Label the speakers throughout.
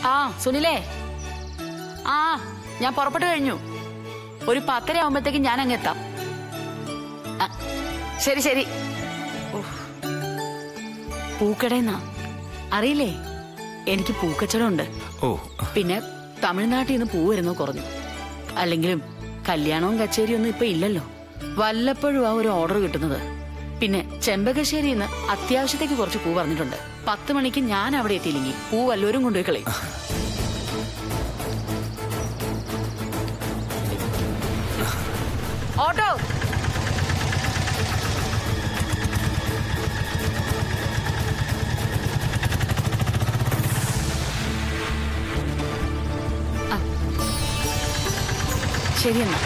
Speaker 1: ആ സുനിലേ ആ ഞാൻ പുറപ്പെട്ടു കഴിഞ്ഞു ഒരു പത്തര ആവുമ്പത്തേക്ക് ഞാൻ അങ്ങ് എത്താം ആ, ശരി ശരി ഉഫ്. പൂക്കടയെന്നാ അറിയില്ലേ എനിക്ക് പൂക്കച്ചവടം ഉണ്ട്
Speaker 2: ഓ
Speaker 1: പിന്നെ തമിഴ്നാട്ടിൽ നിന്ന് പൂ വരുന്നത് കുറഞ്ഞു അല്ലെങ്കിലും കല്യാണവും കച്ചേരിയും ഒന്നും ഇപ്പൊ ഇല്ലല്ലോ വല്ലപ്പോഴും ആ ഒരു ഓർഡർ കിട്ടുന്നത് പിന്നെ ചെമ്പകശ്ശേരിയിൽ നിന്ന് അത്യാവശ്യത്തേക്ക് കുറച്ച് പൂ പറഞ്ഞിട്ടുണ്ട് പത്ത് മണിക്ക് ഞാൻ അവിടെ എത്തിയില്ലെങ്കിൽ പൂ വല്ലവരും കൊണ്ടുപോയി കളയും ഓട്ടോ ആ. ശരിയെന്നാ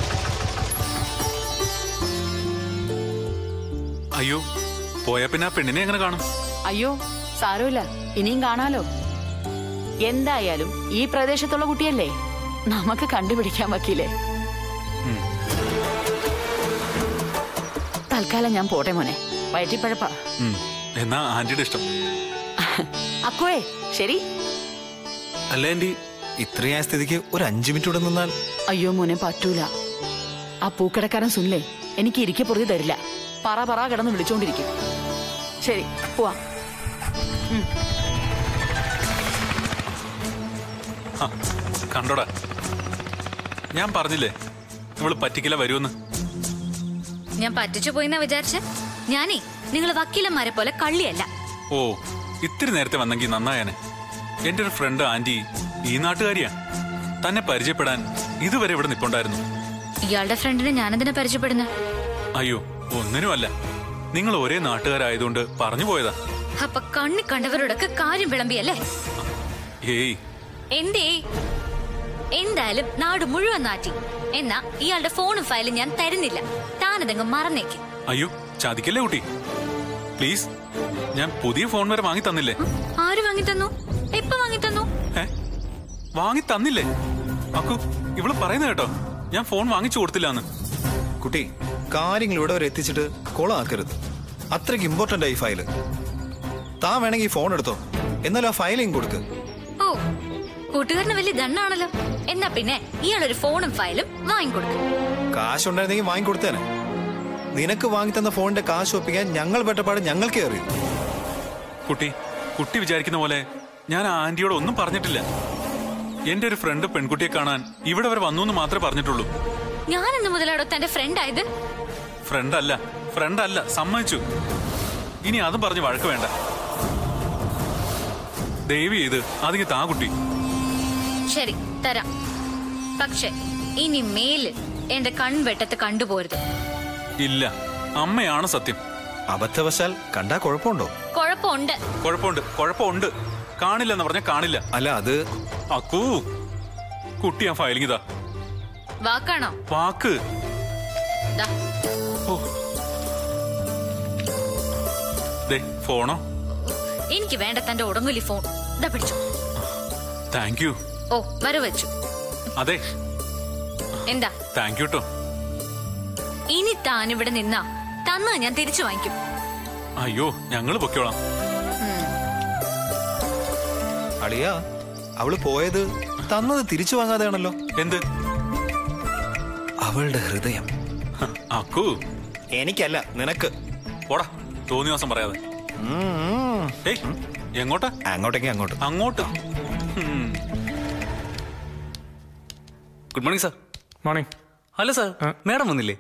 Speaker 3: അയ്യോ പോയാ പിന്നെ ആ പെണ്ണിനെ എങ്ങനെ കാണും
Speaker 1: അയ്യോ സാരമില്ല ഇനിയും കാണാലോ എന്തായാലും ഈ പ്രദേശത്തുള്ള കുട്ടിയല്ലേ നമുക്ക് കണ്ടുപിടിക്കാൻ വക്കീലേ തൽക്കാലം ഞാൻ പോട്ടെ മോനെ വയറ്റിപ്പഴപ്പ
Speaker 3: ഉം. എന്നാ ആന്റിയുടെ ഇഷ്ടം
Speaker 1: അക്കുവേ ശരി
Speaker 2: അല്ല ആന്റി ഇത്രയായ സ്ഥിതിക്ക് ഒരു അഞ്ചു മിനിറ്റ് ഇവിടെ നിന്നാൽ
Speaker 1: അയ്യോ മോനെ പറ്റൂല ആ പൂക്കടക്കാരൻ സുനിലേ എനിക്ക് ഇരിക്കെ പൊറുതി തരില്ല പറ പറ കിടന്ന് വിളിച്ചോണ്ടിരിക്കും ശരി പോവാ
Speaker 3: ഹ, കണ്ടോടാ ഞാൻ പറഞ്ഞില്ലേ ഇവള് പറ്റിക്കില്ല വരുമെന്ന്
Speaker 4: ഞാൻ പറ്റിച്ചു പോയിന്നാ വിചാരിച്ച ഞാനേ നിങ്ങൾ വക്കീലന്മാരെ പോലെ കള്ളിയല്ല
Speaker 3: ഓ ഇത്തിരി നേരത്തെ വന്നെങ്കിൽ നന്നായാനെ എന്റെ ഒരു ഫ്രണ്ട് ആന്റി ഈ നാട്ടുകാരിയാ തന്നെ പരിചയപ്പെടാൻ ഇതുവരെ ഇവിടെ നിപ്പുണ്ടായിരുന്നു
Speaker 4: ഇയാളുടെ ഫ്രണ്ടിനെ ഞാനെന്തിനാ പരിചയപ്പെടുന്ന
Speaker 3: അയ്യോ ഒന്നിനുമല്ല നിങ്ങൾ ഒരേ നാട്ടുകാരായതുകൊണ്ട് പറഞ്ഞു പോയതാ
Speaker 4: അപ്പൊ കണ്ണി കണ്ടവരോടൊക്കെ കാര്യം വിളമ്പിയല്ലേ
Speaker 3: ഏയ്
Speaker 4: എന്തേ എന്തായാലും നാട് മുഴുവൻ നാറ്റി എന്നാ ഇയാളുടെ ഫോണും ഫയലും ഞാൻ തരുന്നില്ല താനതങ്ങ് മറന്നേക്ക്
Speaker 3: അയ്യോ ചതിക്കല്ലേ കുട്ടി പ്ലീസ് ഞാൻ പുതിയ ഫോൺ വരെ വാങ്ങി തന്നില്ലേ
Speaker 4: ആര് വാങ്ങി തന്നു എപ്പോ വാങ്ങി തന്നു
Speaker 3: ഏ വാങ്ങി തന്നില്ലേ അക്കു ഇവള് പറയുന്ന കേട്ടോ ഞാൻ ഫോൺ വാങ്ങിച്ചു കൊടുത്തില്ലാന്ന്
Speaker 2: കുട്ടി കാര്യങ്ങൾ ഇവിടെ വരെ എത്തിച്ചിട്ട് കൊളാക്കരുത് അത്രയ്ക്ക് ഇമ്പോർട്ടന്റ് ആയി ഫയല് താൻ വേണമെങ്കിൽ ഈ ഫോൺ എടുത്തോ എന്നാലും ആ ഫയലിങ് കൊടുക്ക്
Speaker 4: ഓ കൂട്ടുകാരന് വലിയ ദണ്ണാണല്ലോ എന്നാ പിന്നെ ഇയാളൊരു ഫോണും ഫയലും വാങ്ങിക്കൊടുക്കും
Speaker 2: കാശുണ്ടായിരുന്നെങ്കിൽ വാങ്ങിക്കൊടുത്തേനെ നിനക്ക് വാങ്ങി തന്ന ഫോണിന്റെ കാശ് ഒപ്പിക്കാൻ ഞങ്ങൾ പെട്ടപ്പാട് ഞങ്ങൾക്കേ അറിയൂ
Speaker 3: കുട്ടി കുട്ടി വിചാരിക്കുന്ന പോലെ ഞാൻ ആ ആന്റിയോട് ഒന്നും പറഞ്ഞിട്ടില്ല എന്റെ ഒരു ഫ്രണ്ട് പെൺകുട്ടിയെ കാണാൻ ഇവിടെ വരെ വന്നു എന്ന് മാത്രമേ പറഞ്ഞിട്ടുള്ളൂ
Speaker 4: ഞാൻ ഇന്ന് മുതലാടോ തന്റെ ഫ്രണ്ട് ആയത്
Speaker 3: ഫ്രണ്ട് അല്ല ഫ്രണ്ട് അല്ല സമ്മതിച്ചു ഇനി അതും പറഞ്ഞ് വഴക്ക് വേണ്ട ദയവ് ചെയ്ത് അതിന് താ കുട്ടി
Speaker 4: ശരി തരാം പക്ഷെ ഇനി മേലിൽ എന്റെ കൺവെട്ടത്ത് കണ്ടുപോരുത്
Speaker 3: ഇല്ല അമ്മയാണ് സത്യം
Speaker 2: അബദ്ധവശാൽ കണ്ടാ കുഴപ്പമുണ്ടോ
Speaker 4: കുഴപ്പമുണ്ട്
Speaker 3: കുഴപ്പമുണ്ട് കുഴപ്പമുണ്ട് കാണില്ലെന്ന് പറഞ്ഞ കാണില്ല
Speaker 2: അല്ല അത്
Speaker 3: അക്കൂ കുട്ടി ആ ഫയലിംഗ് ഇതാ
Speaker 4: വാക്കാണോ
Speaker 3: വാക്ക്
Speaker 4: ദാ,
Speaker 3: ഓ. ദേ ഫോണോ
Speaker 4: എനിക്ക് വേണ്ട തന്റെ ഉടങ്ങുലി ഫോൺ ഇതാ പിടിച്ചു
Speaker 3: താങ്ക് യു
Speaker 4: ഓ വര വെച്ചു
Speaker 3: അതെ
Speaker 4: എന്താ
Speaker 3: താങ്ക് യു കേട്ടോ
Speaker 4: ഇനി താൻ ഇവിടെ നിന്നാ തന്നാ ഞാൻ തിരിച്ചു വാങ്ങിക്കും
Speaker 3: അയ്യോ ഞങ്ങള് പൊക്കോളാം
Speaker 2: അളിയാ അവള് പോയത് തന്നത് തിരിച്ചു വാങ്ങാതെയാണല്ലോ
Speaker 3: എന്ത്
Speaker 2: അവളുടെ ഹൃദയം
Speaker 3: ഹ, അക്കു
Speaker 2: എനിക്കല്ല നിനക്ക്
Speaker 3: പോടാ തോന്നിയ ദിവസം പറയാതെ
Speaker 2: ഉം.
Speaker 3: ഏയ് എങ്ങോട്ടാ
Speaker 2: അങ്ങോട്ടേക്ക് അങ്ങോട്ട്
Speaker 3: അങ്ങോട്ട് ഉം.
Speaker 5: ഗുഡ് മോർണിംഗ് സാർ
Speaker 6: മോർണിംഗ്
Speaker 5: അല്ല സാർ മാഡം വന്നില്ലേ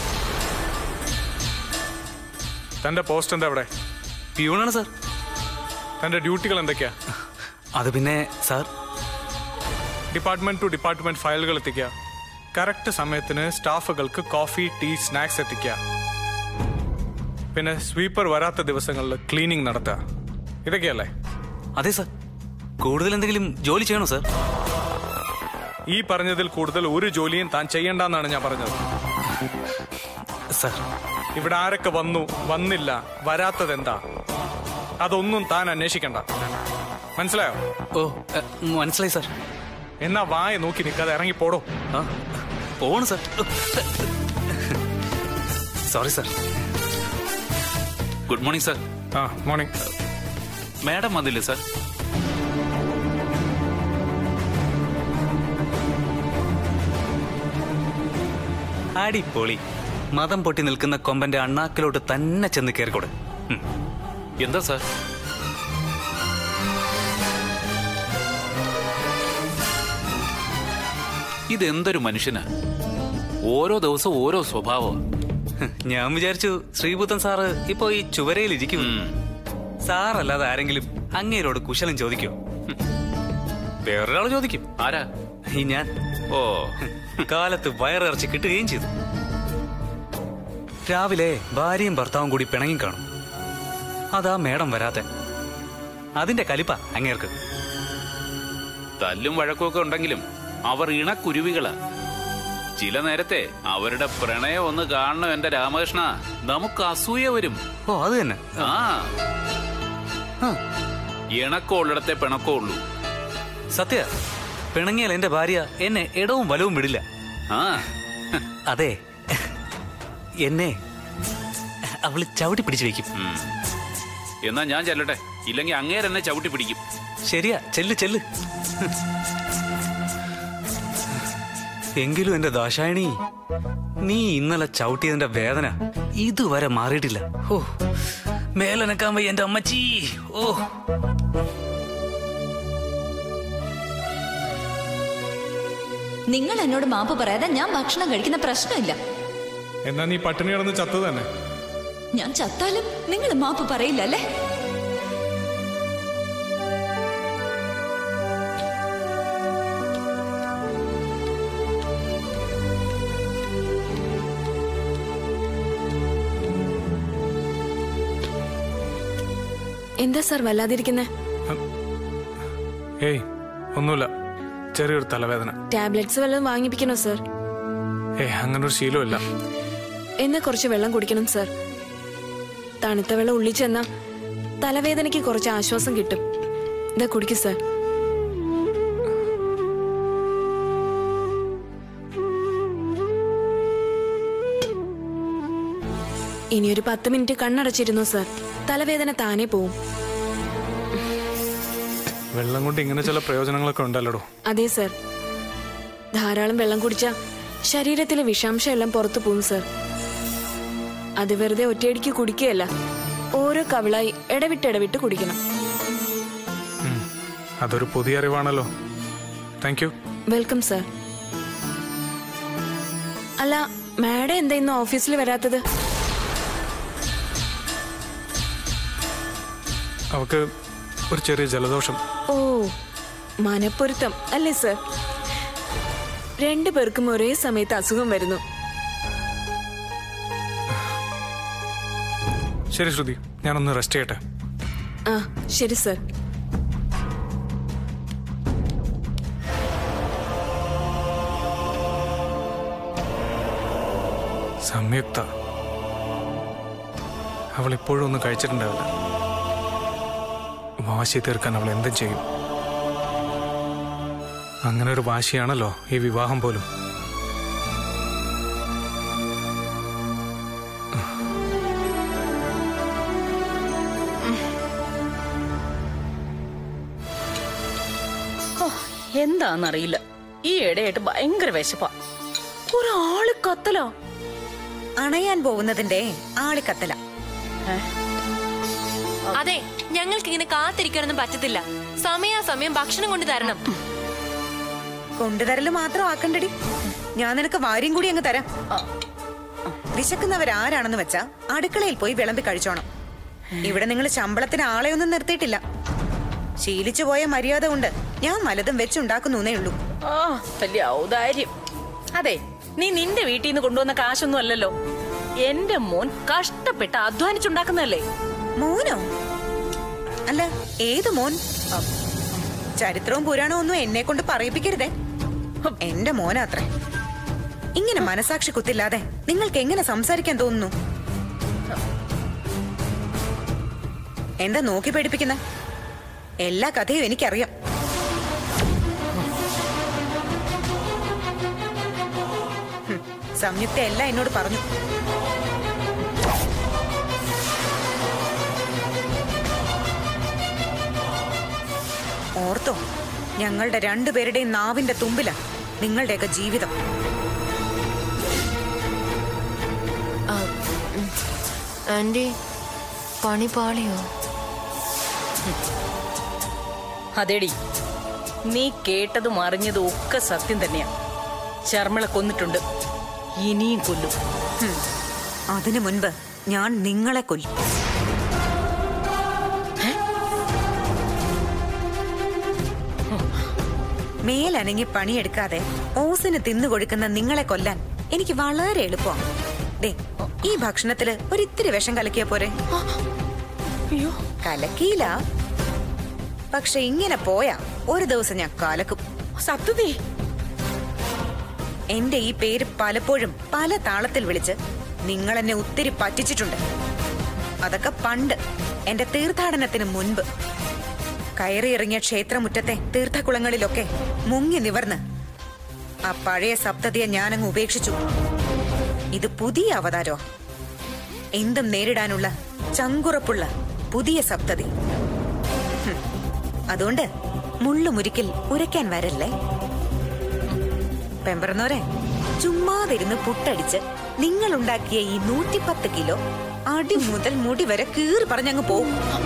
Speaker 6: തന്റെ പോസ്റ്റ് എന്താ അവിടെ
Speaker 5: പ്യൂണാണ് സാർ
Speaker 6: തന്റെ ഡ്യൂട്ടികൾ എന്തൊക്കെയാ
Speaker 5: അത് പിന്നെ സാർ
Speaker 6: ഡിപ്പാർട്ട്മെന്റ് ടു ഡിപ്പാർട്ട്മെന്റ് ഫയലുകൾ എത്തിക്കുക കറക്റ്റ് സമയത്തിന് സ്റ്റാഫുകൾക്ക് കോഫി ടീ സ്നാക്സ് എത്തിക്കുക പിന്നെ സ്വീപ്പർ വരാത്ത ദിവസങ്ങളിൽ ക്ലീനിങ് നടത്തുക ഇതൊക്കെയല്ലേ
Speaker 5: അതെ സാർ കൂടുതൽ എന്തെങ്കിലും ജോലി ചെയ്യണോ സാർ
Speaker 6: ഈ പറഞ്ഞതിൽ കൂടുതൽ ഒരു ജോലിയും താൻ ചെയ്യണ്ടെന്നാണ് ഞാൻ പറഞ്ഞത്
Speaker 5: സാർ
Speaker 6: ഇവിടെ ആരൊക്കെ വന്നു വന്നില്ല വരാത്തത് എന്താ അതൊന്നും താൻ അന്വേഷിക്കണ്ട മനസ്സിലായോ
Speaker 5: ഓ എ, മനസ്സിലായി സാർ
Speaker 6: എന്നാ വായ നോക്കി നിൽക്കാതെ ഇറങ്ങി പോടോ
Speaker 5: ആ പോവാണ് sir sorry sir good morning sir
Speaker 6: ആ മോർണിംഗ്
Speaker 5: മാഡം വന്നില്ലേ സാർ അടിപൊളി മതം പൊട്ടി നിൽക്കുന്ന കൊമ്പന്റെ അണ്ണാക്കിലോട്ട് തന്നെ ചെന്ന് കയറിക്കൂടെ ഉം.
Speaker 7: എന്താ സാർ ഇതെന്തൊരു മനുഷ്യനാ ഓരോ ദിവസം ഓരോ സ്വഭാവം
Speaker 5: ഞാൻ വിചാരിച്ചു ശ്രീബുദ്ധൻ സാറ് ഇപ്പൊ ഈ ചുവരയിൽ ഇരിക്കും സാറല്ലാതെ ആരെങ്കിലും അങ്ങേരോട് കുശലം ചോദിക്കോ ഉം. വേറൊരാൾ ചോദിക്കും
Speaker 7: ആരാ
Speaker 5: ഈ ഞാൻ
Speaker 7: ഓ
Speaker 5: കാലത്ത് വയറിറച്ചി കിട്ടുകയും ചെയ്തു രാവിലെ ഭാര്യയും ഭർത്താവും കൂടി പിണങ്ങി കാണും അതാ മേഡം വരാത്തെ അതിന്റെ കലിപ്പ അങ്ങേർക്ക്
Speaker 7: തല്ലും വഴക്കുമൊക്കെ ഉണ്ടെങ്കിലും അവർ ഇണക്കുരുവികളാ ചില നേരത്തെ അവരുടെ പ്രണയം ഒന്ന് കാണണം എന്റെ രാമകൃഷ്ണ നമുക്ക് അസൂയ വരും
Speaker 5: ഓ അത് തന്നെ
Speaker 7: ആ
Speaker 5: ആ,
Speaker 7: ഇണക്കം ഉള്ളിടത്തെ പിണക്കോ ഉള്ളൂ
Speaker 5: സത്യ പിണങ്ങിയാൽ എന്റെ ഭാര്യ എന്നെ ഇടവും വലവും വിടില്ല
Speaker 7: ആ
Speaker 5: അതെ എന്നെ അവള് ചവിട്ടി പിടിച്ചു വെക്കും
Speaker 7: ഉം. എന്നാ ഞാൻ ചെല്ലട്ടെ ഇല്ലെങ്കിൽ അങ്ങേരെന്നെ ചവിട്ടി പിടിക്കും
Speaker 5: ശരിയാ ചെല്ല് ചെല്ല് എങ്കിലും എന്റെ ദാശായണി നീ ഇന്നലെ ചവിട്ടിയതിന്റെ വേദന ഇതുവരെ മാറിയിട്ടില്ല ഓ മേലനക്കാൻ വയ്യ എന്റെ അമ്മച്ചി ഓ
Speaker 8: നിങ്ങൾ എന്നോട് മാപ്പ് പറയാതെ ഞാൻ ഭക്ഷണം കഴിക്കുന്ന പ്രശ്നമില്ല
Speaker 6: എന്നാ നീ പട്ടിണി കിടന്ന് ചത്തു തന്നെ
Speaker 8: ഞാൻ ചത്താലും നിങ്ങൾ മാപ്പ് പറയില്ല അല്ലേ
Speaker 9: എന്താ സാർ വല്ലാതിരിക്കുന്നേ
Speaker 6: ഏയ് ഒന്നുമില്ല ചെറിയൊരു തലവേദന
Speaker 9: ടാബ്ലറ്റ്സ് വല്ലതും വാങ്ങിപ്പിക്കണോ സാർ
Speaker 6: ഏയ് അങ്ങനെ ഒരു ശീലമില്ല
Speaker 9: എന്നാ കുറച്ച് വെള്ളം കുടിക്കണം സാർ തണുത്ത വെള്ളം ഉള്ളിൽ ചെന്നാ തലവേദനയ്ക്ക് കുറച്ച് ആശ്വാസം കിട്ടും ഇതാ കുടിക്കു സാർ ഇനിയൊരു പത്ത് മിനിറ്റ് കണ്ണടച്ചിരുന്നു സാർ തലവേദന താനേ പോവും
Speaker 6: വെള്ളം കൊണ്ട് ഇങ്ങനെ ചില പ്രയോജനങ്ങളൊക്കെ ഉണ്ടല്ലോടോ
Speaker 9: അതെ സർ ധാരാളം വെള്ളം കുടിച്ച ശരീരത്തിലെ വിഷാംശം എല്ലാം പുറത്തു പോകും സർ അത് വെറുതെ ഒറ്റയടിക്ക് കുടിക്കുകയല്ല ഓരോ കവിളായി ഇടവിട്ട് ഇടവിട്ട് കുടിക്കണം
Speaker 6: അതൊരു പുതിയ അറിവാണല്ലോ താങ്ക് യു
Speaker 9: വെൽക്കം സർ അല്ല മാഡം എന്താ ഇന്ന് ഓഫീസിൽ വരാത്തത്
Speaker 6: അവക്ക് ഒരു ചെറിയ ജലദോഷം
Speaker 9: ഓ മനപ്പൊരുത്തം അല്ലേ സർ രണ്ടു പേർക്കും ഒരേ സമയത്ത് അസുഖം വരുന്നു
Speaker 6: ശരി ശ്രുതി ഞാനൊന്ന് റെസ്റ്റ് ചെയ്യട്ടെ
Speaker 9: ആ ശരി സർ
Speaker 6: സംയുക്ത അവൾ ഇപ്പോഴും ഒന്നും കഴിച്ചിട്ടുണ്ടാവില്ല വാശി തീർക്കാൻ അവൾ എന്തും ചെയ്യും അങ്ങനെ ഒരു വാശിയാണല്ലോ ഈ വിവാഹം പോലും
Speaker 1: എന്താന്നറിയില്ല ഈ ഇടയായിട്ട് ഭയങ്കര വിശപ്പാ ഒരാള് കത്തലോ
Speaker 10: അണയാൻ പോകുന്നതിന്റെ ആളിക്കത്തല
Speaker 11: അതെ ഞങ്ങൾക്ക് ഇങ്ങനെ കാത്തിരിക്കാനൊന്നും പറ്റത്തില്ല സമയാസമയം ഭക്ഷണം കൊണ്ട് തരണം
Speaker 10: കൊണ്ടുതരല് മാത്രം ആക്കണ്ടടി ഞാൻ നിനക്ക് വാരിയും കൂടി അങ്ങ് തരാം വിശക്കുന്നവരാരാണെന്ന് വെച്ചാ അടുക്കളയിൽ പോയി വിളമ്പി കഴിച്ചോണം ഇവിടെ നിങ്ങൾ ശമ്പളത്തിന് ആളെ ഒന്നും നിർത്തിയിട്ടില്ല ശീലിച്ചു പോയ മര്യാദ കൊണ്ട് ഞാൻ വലതും വെച്ചുണ്ടാക്കുന്നേ ഉള്ളൂ
Speaker 1: ആ വലിയ ഔദാര്യം അതെ നീ നിന്റെ വീട്ടിൽ നിന്ന് കൊണ്ടുവന്ന കാശൊന്നും അല്ലല്ലോ എന്റെ മോൻ കഷ്ടപ്പെട്ട് അധ്വാനിച്ചുണ്ടാക്കുന്നതല്ലേ
Speaker 10: മോനോ അല്ല ഏത് മോൻ ചരിത്രവും പുരാണവും ഒന്നും എന്നെ കൊണ്ട് പറയിപ്പിക്കരുതേ എന്റെ മോനാത്രേ ഇങ്ങനെ മനസാക്ഷി കുത്തില്ലാതെ നിങ്ങൾക്ക് എങ്ങനെ സംസാരിക്കാൻ തോന്നുന്നു എന്താ നോക്കി പേടിപ്പിക്കുന്ന എല്ലാ കഥയും എനിക്കറിയാം ഹും, സംയുക്ത എല്ലാം എന്നോട് പറഞ്ഞു ഓർത്തോ ഞങ്ങളുടെ രണ്ടുപേരുടെയും നാവിന്റെ തുമ്പില നിങ്ങളുടെയൊക്കെ ജീവിതം
Speaker 11: ആന്റി പണി പാളിയോ
Speaker 12: അതേടി നീ കേട്ടതും അറിഞ്ഞതും ഒക്കെ സത്യം തന്നെയാ ശർമിള കൊന്നിട്ടുണ്ട് ഇനിയും കൊല്ലും
Speaker 10: ഹും. അതിനു മുൻപ് ഞാൻ നിങ്ങളെ കൊല്ലും മേലനങ്ങി പണിയെടുക്കാതെ ഓസിന് തിന്നുകൊടുക്കുന്ന നിങ്ങളെ കൊല്ലാൻ എനിക്ക് വളരെ എളുപ്പമാണ് ദേ ഈ ഭക്ഷണത്തില് ഒരിത്തിരി വിഷം കലക്കിയ പോരെ കലക്കിയില്ല പക്ഷെ ഇങ്ങനെ പോയാ ഒരു ദിവസം ഞാൻ കലക്കും
Speaker 12: സത്യതേ
Speaker 10: എന്റെ ഈ പേര് പലപ്പോഴും പല താളത്തിൽ വിളിച്ച് നിങ്ങൾ എന്നെ ഒത്തിരി പറ്റിച്ചിട്ടുണ്ട് അതൊക്കെ പണ്ട് എന്റെ തീർത്ഥാടനത്തിന് മുൻപ് കയറിയിറങ്ങിയ ക്ഷേത്രമുറ്റത്തെ തീർത്ഥകുളങ്ങളിലൊക്കെ മുങ്ങി നിവർന്ന് ആ പഴയ സപ്തതിയെ ഞാനങ്ങ് ഉപേക്ഷിച്ചു ഇത് പുതിയ അവതാരോ എന്തും നേരിടാനുള്ള ചങ്കുറപ്പുള്ള പുതിയ സപ്തതി ഹും. അതുകൊണ്ട് മുള്ളുമുരിക്കിൽ ഉരയ്ക്കാൻ വരല്ലേ പെമ്പറന്നോരെ ചുമ്മാതിരുന്ന് പുട്ടടിച്ച് നിങ്ങൾ ഉണ്ടാക്കിയ ഈ നൂറ്റിപ്പത്ത് കിലോ അടി മുതൽ മുടി വരെ കീറി പറഞ്ഞങ്ങ് പോവും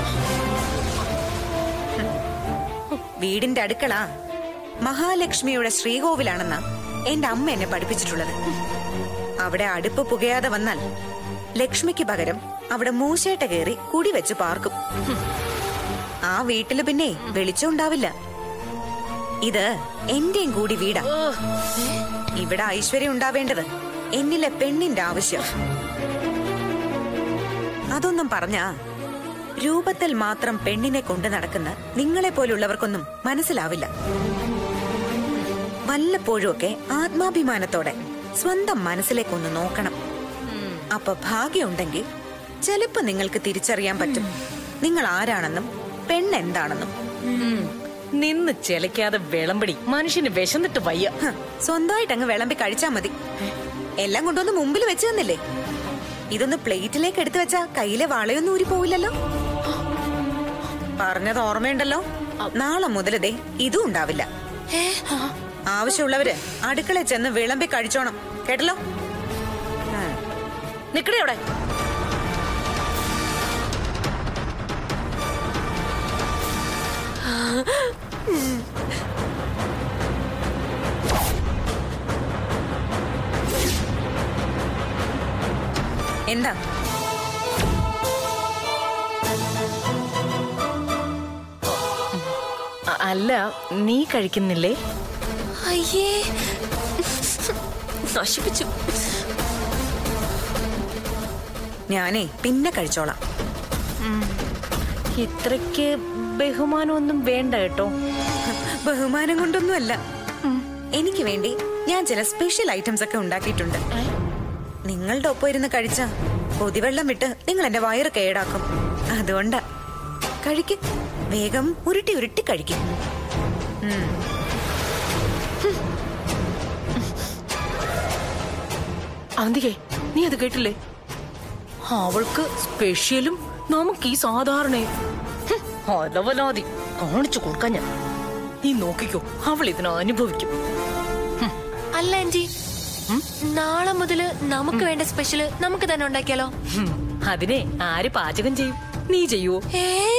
Speaker 10: ഹും. വീടിന്റെ അടുക്കള മഹാലക്ഷ്മിയുടെ ശ്രീകോവിലാണെന്ന എന്റെ അമ്മ എന്നെ പഠിപ്പിച്ചിട്ടുള്ളത് അവിടെ അടുപ്പ് പുകയാതെ വന്നാൽ ലക്ഷ്മിക്ക് പകരം അവിടെ മൂശേട്ട കയറി കുടി വെച്ച് പാർക്കും ഹും. ആ വീട്ടില് പിന്നെ വെളിച്ചം ഉണ്ടാവില്ല ഇത് എന്റെയും കൂടി വീടാ ഇവിടെ ഐശ്വര്യം ഉണ്ടാവേണ്ടത് എന്നിലെ പെണ്ണിന്റെ ആവശ്യം അതൊന്നും പറഞ്ഞാ രൂപത്തിൽ മാത്രം പെണ്ണിനെ കൊണ്ടു നടക്കുന്ന നിങ്ങളെ പോലുള്ളവർക്കൊന്നും മനസ്സിലാവില്ല വല്ലപ്പോഴുമൊക്കെ ആത്മാഭിമാനത്തോടെ സ്വന്തം മനസ്സിലേക്കൊന്ന് നോക്കണം അപ്പൊ ഭാഗ്യമുണ്ടെങ്കിൽ ചിലപ്പോ നിങ്ങൾക്ക് തിരിച്ചറിയാൻ പറ്റും നിങ്ങൾ ആരാണെന്നും പെണ്ണെന്താണെന്നും
Speaker 12: നിന്ന് ചെലക്കാതെ വിളമ്പടി മനുഷ്യന് വിശന്നിട്ട് വയ്യ
Speaker 10: ഹ, സ്വന്തമായിട്ട് അങ്ങ് വിളമ്പി കഴിച്ചാ മതി എല്ലാം കൊണ്ടുവന്ന് മുമ്പിൽ വെച്ച് തന്നില്ലേ ഇതൊന്ന് പ്ലേറ്റിലേക്ക് എടുത്തു വെച്ചാ കയ്യിലെ വളയൊന്നും ഊരി പോവില്ലല്ലോ പറഞ്ഞത് ഓർമ്മയുണ്ടല്ലോ നാളെ മുതൽ ദേ ഇതും ഉണ്ടാവില്ല ആവശ്യമുള്ളവര് അടുക്കളയിൽ ചെന്ന് വിളമ്പി കഴിച്ചോണം കേട്ടല്ലോ
Speaker 12: നിക്കടേ അവിടെ
Speaker 10: എന്താ
Speaker 12: അ- അല്ല നീ കഴിക്കുന്നില്ലേ
Speaker 11: അയ്യേ നശിപ്പിച്ചു
Speaker 10: ഞാനേ പിന്നെ കഴിച്ചോളാം
Speaker 12: ഇത്രയ്ക്ക് ബഹുമാനമൊന്നും വേണ്ട കേട്ടോ
Speaker 10: ബഹുമാനം കൊണ്ടൊന്നുമല്ല എനിക്ക് വേണ്ടി ഞാൻ ചില സ്പെഷ്യൽ ഐറ്റംസ് ഒക്കെ ഉണ്ടാക്കിയിട്ടുണ്ട് നിങ്ങളുടെ ഒപ്പം ഇരുന്ന് കഴിച്ച കൊതിവെള്ളം വിട്ട് നിങ്ങൾ എന്റെ വയറ് കേടാക്കും അതുകൊണ്ടാ കഴിക്ക് വേഗം ഉരുട്ടി ഉരുട്ടി കഴിക്കും
Speaker 12: അവന്തികേ നീ അത് കേട്ടില്ലേ അവൾക്ക് സ്പെഷ്യലും നമുക്ക് ഈ സാധാരണ അലവലാതി കാണിച്ചു കൊടുക്കാൻ ഞാൻ നീ നോക്കിക്കോ അവൾ ഇതിനെ അനുഭവിക്കും
Speaker 11: അല്ല ആന്റി നാളെ മുതല് നമുക്ക് വേണ്ട സ്പെഷ്യല് നമുക്ക് തന്നെ ഉണ്ടാക്കിയാലോ
Speaker 12: ഹും, അതിനെ ആര് പാചകം ചെയ്യും നീ ചെയ്യുവോ
Speaker 11: ഏയ്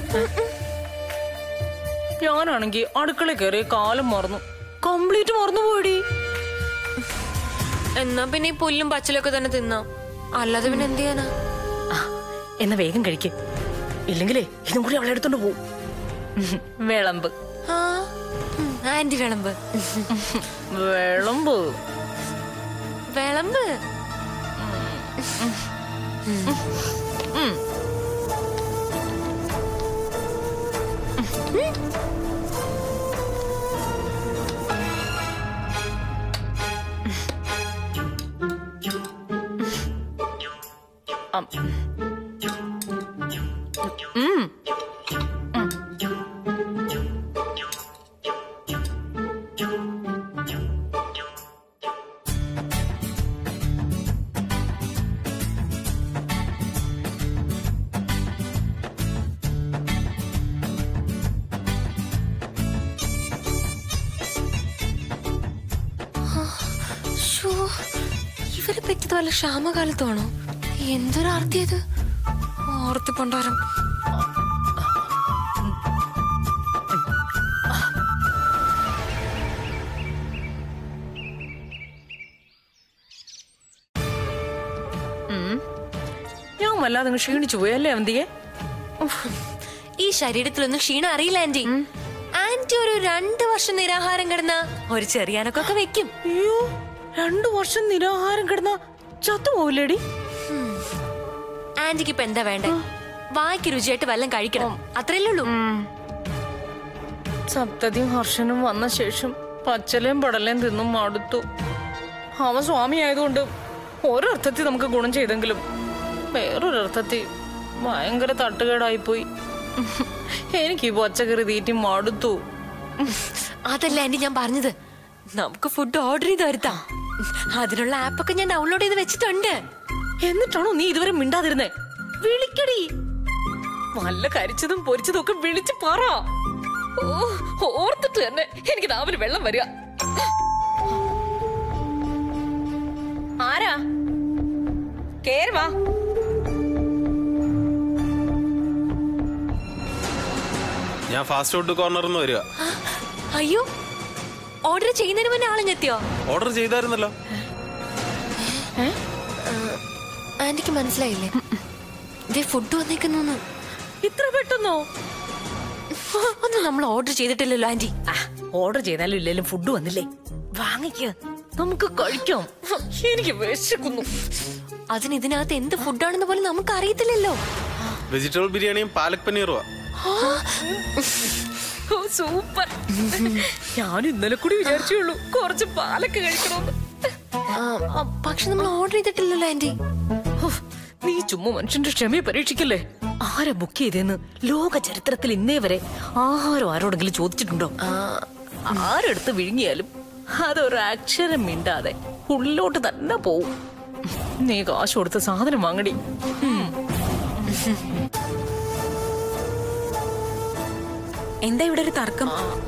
Speaker 12: ഞാനാണെങ്കി അടുക്കള കയറിയ കാലം മറന്നു കംപ്ലീറ്റ് മറന്നു പോയിടി
Speaker 11: എന്നാ പിന്നെ ഈ പുല്ലും പച്ചിലൊക്കെ തന്നെ തിന്നാം അല്ലാതെ പിന്നെ എന്ത് ചെയ്യാനാ
Speaker 12: ആ, എന്നാ വേഗം കഴിക്ക് ഇല്ലെങ്കിലേ ഇതും കൂടി അവളെ എടുത്തോണ്ട് പോവും ഉം, വിളമ്പ്
Speaker 11: ആ ഉം, ആന്റി വിളമ്പ്
Speaker 12: വിളമ്പ്
Speaker 11: വിളമ്പ്
Speaker 12: അം. ഉം. ഉം.
Speaker 11: ശ്ശോ, ഇവരെ പറ്റിയത് വല്ല ക്ഷാമകാലത്താണോ എന്തൊരു ആർത്തിയത് ഓർത്തി പണ്ടാരം
Speaker 12: ഞാൻ വല്ലാതെ അങ്ങ് ക്ഷീണിച്ചു പോയി അല്ലേ അവന്തിയെ
Speaker 11: ഈ ശരീരത്തിലൊന്നും ക്ഷീണം അറിയില്ല ആന്റി ആന്റി ഒരു രണ്ടു വർഷം നിരാഹാരം കിടന്ന ഒരു ചെറിയാനൊക്കെ വെക്കും
Speaker 12: അയ്യോ രണ്ടു വർഷം നിരാഹാരം കിടന്ന ചത്തുപോവില്ലേടി
Speaker 11: ആന്റിക്ക് ഇപ്പൊ എന്താ വേണ്ടേ വായ്ക്ക് രുചിയായിട്ട് വല്ലതും കഴിക്കണം അത്രയല്ലേ ഉള്ളൂ
Speaker 12: സപ്തതിയും ഹർഷനും വന്ന ശേഷം പച്ചലയും പടലയും തിന്നും മടുത്തു അവൻ സ്വാമി ആയതുകൊണ്ട് ഒരർത്ഥത്തിൽ നമുക്ക് ഗുണം ചെയ്തെങ്കിലും വേറൊരർത്ഥത്തിൽ ഭയങ്കര തട്ടുകേടായിപ്പോയി എനിക്ക് ഈ പച്ചക്കറി തീറ്റി മടുത്തു
Speaker 11: അതല്ല ആന്റി ഞാൻ പറഞ്ഞത് നമുക്ക് ഫുഡ് ഓർഡർ ചെയ്ത് വരുത്താം അതിനുള്ള ആപ്പൊക്കെ ഞാൻ ഡൗൺലോഡ് ചെയ്ത് വെച്ചിട്ടുണ്ട്
Speaker 12: എന്നിട്ടാണോ നീ ഇതുവരെ മിണ്ടാതിരുന്നേ വിളിക്കടി വല്ല കരിച്ചതും പൊരിച്ചതും ഒക്കെ വിളിച്ച് പറ ഓ, ഓർത്തിട്ട് തന്നെ എനിക്ക് രാവിലെ വെള്ളം വരിക ആരാ കേറി വാ
Speaker 13: ഞാൻ ഫാസ്റ്റ് ഫുഡ് കോർണറിൽ നിന്ന് വരിക
Speaker 11: അയ്യോ ഓർഡർ ചെയ്യുന്നതിന് മുന്നേ ആളെത്തിയോ
Speaker 13: ഓർഡർ ചെയ്തായിരുന്നല്ലോ
Speaker 11: ആന്റിക്ക് മനസ്സിലായില്ലേ ഇതേ ഫുഡ് വന്നേക്കുന്നു
Speaker 12: ഇത്ര പെട്ടെന്നോ
Speaker 11: ഒന്നും നമ്മൾ ഓർഡർ ചെയ്തിട്ടില്ലല്ലോ ആന്റി
Speaker 12: ഓർഡർ ചെയ്താലും ഇല്ലെങ്കിലും ഫുഡ് വന്നില്ലേ വാങ്ങിക്ക നമുക്ക് കഴിക്കാം എനിക്ക് വിശക്കുന്നു
Speaker 11: അതിന് ഇതിനകത്ത് എന്ത് ഫുഡാണെന്ന് പോലും നമുക്ക് അറിയത്തില്ലല്ലോ
Speaker 13: വെജിറ്റബിൾ ബിരിയാണിയും പാലക് പനീറുവാ
Speaker 12: ഓ, സൂപ്പർ ഞാൻ ഇന്നലെ കൂടി വിചാരിച്ചുള്ളൂ കുറച്ച് പാലൊക്കെ കഴിക്കണമെന്ന്
Speaker 11: പക്ഷെ നമ്മൾ ഓർഡർ ചെയ്തിട്ടില്ലല്ലോ ആന്റി
Speaker 12: ഹോ, നീ ചുമ്മാ മനുഷ്യന്റെ ക്ഷമയെ പരീക്ഷിക്കല്ലേ ആരാ ബുക്ക് ചെയ്തേന്ന് ലോക ചരിത്രത്തിൽ ഇന്നേ വരെ ആഹാരം ആരോടെങ്കിലും ചോദിച്ചിട്ടുണ്ടോ ആരെടുത്ത് വിഴുങ്ങിയാലും അതൊരു അക്ഷരം മിണ്ടാതെ ഉള്ളിലോട്ട് തന്നെ പോവും നീ കാശ് കൊടുത്ത സാധനം വാങ്ങടി ഉം.
Speaker 10: എന്താ ഇവിടെ ഒരു തർക്കം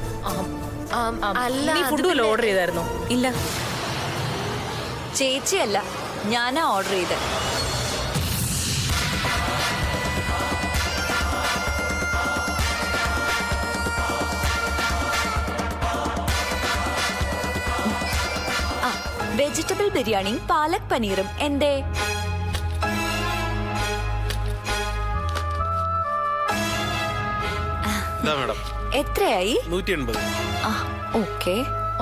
Speaker 11: അല്ല
Speaker 12: നീ ഫുഡ് വല്ല ഓർഡർ ചെയ്തായിരുന്നോ
Speaker 10: ഇല്ല
Speaker 8: ചേച്ചിയല്ല ഞാനാ ഓർഡർ ചെയ്തത് ആ വെജിറ്റബിൾ ബിരിയാണിയും പാലക് പനീറും എന്തേ
Speaker 13: ഇതാ മാഡം
Speaker 8: എത്രയായി
Speaker 13: നൂറ്റി എൺപത്
Speaker 8: ആ ഓക്കെ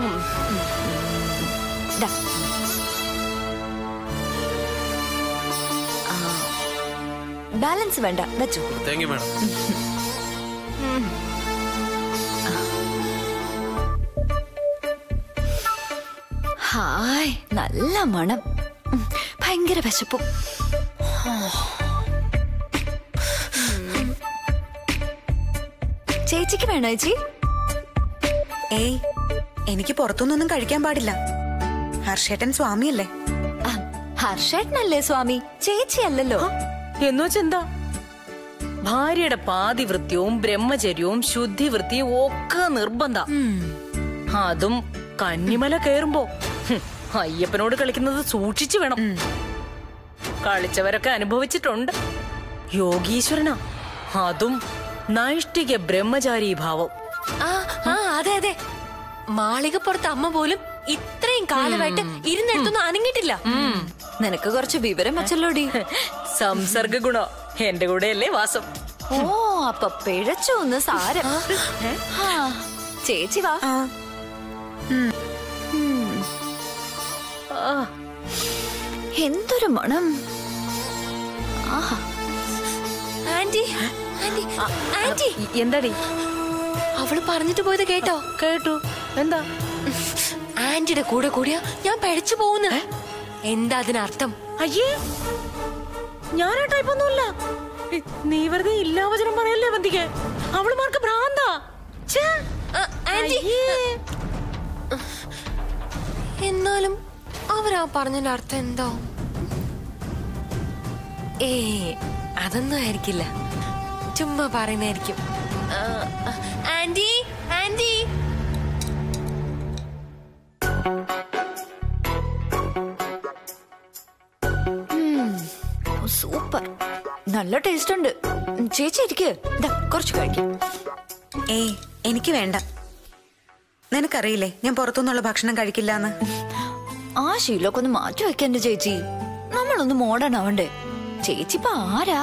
Speaker 8: ബാലൻസ് വേണ്ട വെച്ചോ
Speaker 13: താങ്ക് യു മാഡം
Speaker 8: ഹായ് നല്ല മണം ഉം, ഭയങ്കര വിശപ്പും ചേച്ചിക്ക് വേണോ ചേച്ചി
Speaker 10: ഏയ് എനിക്ക് പുറത്തുനിന്നൊന്നും കഴിക്കാൻ പാടില്ല ഹർഷേട്ടൻ സ്വാമിയല്ലേ
Speaker 8: ആ, ഹർഷേട്ടനല്ലേ സ്വാമി ചേച്ചി അല്ലല്ലോ
Speaker 12: എന്ന് വെച്ചെന്താ ഭാര്യയുടെ പാതിവൃത്യവും ബ്രഹ്മചര്യവും ശുദ്ധിവൃത്തിയും ഒക്കെ നിർബന്ധ അതും കന്നിമല കയറുമ്പോ ഹും, അയ്യപ്പനോട് കളിക്കുന്നത് സൂക്ഷിച്ചു വേണം കളിച്ചവരൊക്കെ അനുഭവിച്ചിട്ടുണ്ട് യോഗീശ്വരനാ അതും നൈഷ്ഠിക ബ്രഹ്മചാരി ഭാവം
Speaker 11: ആ ആ അതെ അതെ മാളികപ്പുറത്ത് അമ്മ പോലും ഇത്രയും കാലമായിട്ട് ഇരുന്നിടത്തൊന്നും അനങ്ങിയിട്ടില്ല
Speaker 8: ഉം, നിനക്ക് കുറച്ച് വിവരം വെച്ചല്ലോടി
Speaker 12: സംസർഗ ഗുണോ എന്റെ കൂടെയല്ലേ വാസം
Speaker 8: ഓ അപ്പൊ പിഴച്ചു ഒന്ന് സാരം ആ, ചേച്ചി വാ ഉം.
Speaker 12: ആ,
Speaker 8: എന്തൊരു മണം ആഹാ
Speaker 11: ആന്റി ആന്റി ആന്റി
Speaker 12: എന്താടി
Speaker 11: അവള് പറഞ്ഞിട്ട് പോയത് കേട്ടോ
Speaker 12: കേട്ടു എന്താ
Speaker 11: ആന്റിയുടെ കൂടെ കൂടിയാ ഞാൻ പഴച്ചു പോകുന്നു എന്താ അതിനർത്ഥം
Speaker 12: അയ്യേ ഞാൻ ആ ടൈപ്പൊന്നുമല്ല നീ വെറുതെ ഇല്ലാവചനം പറയല്ലേ വന്തിക്ക് അവളുമാർക്ക് ഭ്രാന്താ ഛേ,
Speaker 11: ആ, ആന്റി
Speaker 12: അയ്യേ.
Speaker 11: എന്നാലും അവരാ പറഞ്ഞതിന്റെ അർത്ഥം എന്തോ ഏ അതൊന്നും ആയിരിക്കില്ല ചുമ്മാ പറയുന്നതായിരിക്കും ആ, ആ, ആന്റി ആന്റി
Speaker 8: നല്ല ടേസ്റ്റ് ഉണ്ട് ഉം, ചേച്ചി ഇരിക്ക് ദാ, കുറച്ച് കഴിക്കും
Speaker 10: ഏയ് എനിക്ക് വേണ്ട നിനക്കറിയില്ലേ ഞാൻ പുറത്തുനിന്നുള്ള ഭക്ഷണം കഴിക്കില്ലാന്ന്
Speaker 8: ആ ശീലമൊക്കെ ഒന്ന് മാറ്റി വെക്കണ്ട ചേച്ചി നമ്മളൊന്ന് മോഡേൺ ആവണ്ടേ ചേച്ചി ഇപ്പൊ ആരാ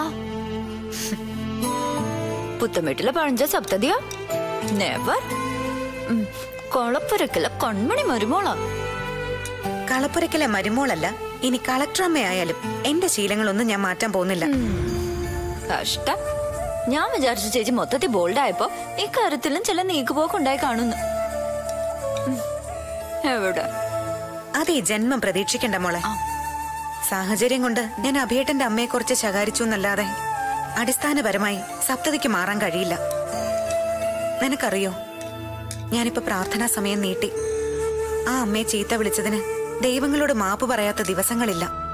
Speaker 8: പുത്തമ്പേട്ടിലെ പഴഞ്ച സപ്തതിയാ നെവർ കൊളപ്പുരക്കല കൺമണി മരുമോളാ
Speaker 10: കളപ്പുരയ്ക്കലെ മരുമോളല്ല ഇനി കളക്ടർ അമ്മയായാലും എന്റെ ശീലങ്ങളൊന്നും ഞാൻ മാറ്റാൻ പോകുന്നില്ല
Speaker 8: കഷ്ടം ഞാൻ വിചാരിച്ചു ചേച്ചി മൊത്തത്തിൽ ബോൾഡ് ആയപ്പോ ഇക്കാര്യത്തിലും ചില നീക്കുപോക്കുണ്ടായി കാണുന്നു ഉം. എവിടെ
Speaker 10: അത് ഈ ജന്മം പ്രതീക്ഷിക്കണ്ട മോളെ സാഹചര്യം കൊണ്ട് ഞാൻ അഭിയേട്ടന്റെ അമ്മയെ കുറിച്ച് ശകാരിച്ചു എന്നല്ലാതെ അടിസ്ഥാനപരമായി സപ്തതിക്ക് മാറാൻ കഴിയില്ല നിനക്കറിയോ ഞാനിപ്പോ പ്രാർത്ഥനാ സമയം നീട്ടി ആ അമ്മയെ ചീത്ത വിളിച്ചതിന് ദൈവങ്ങളോട് മാപ്പ് പറയാത്ത ദിവസങ്ങളില്ല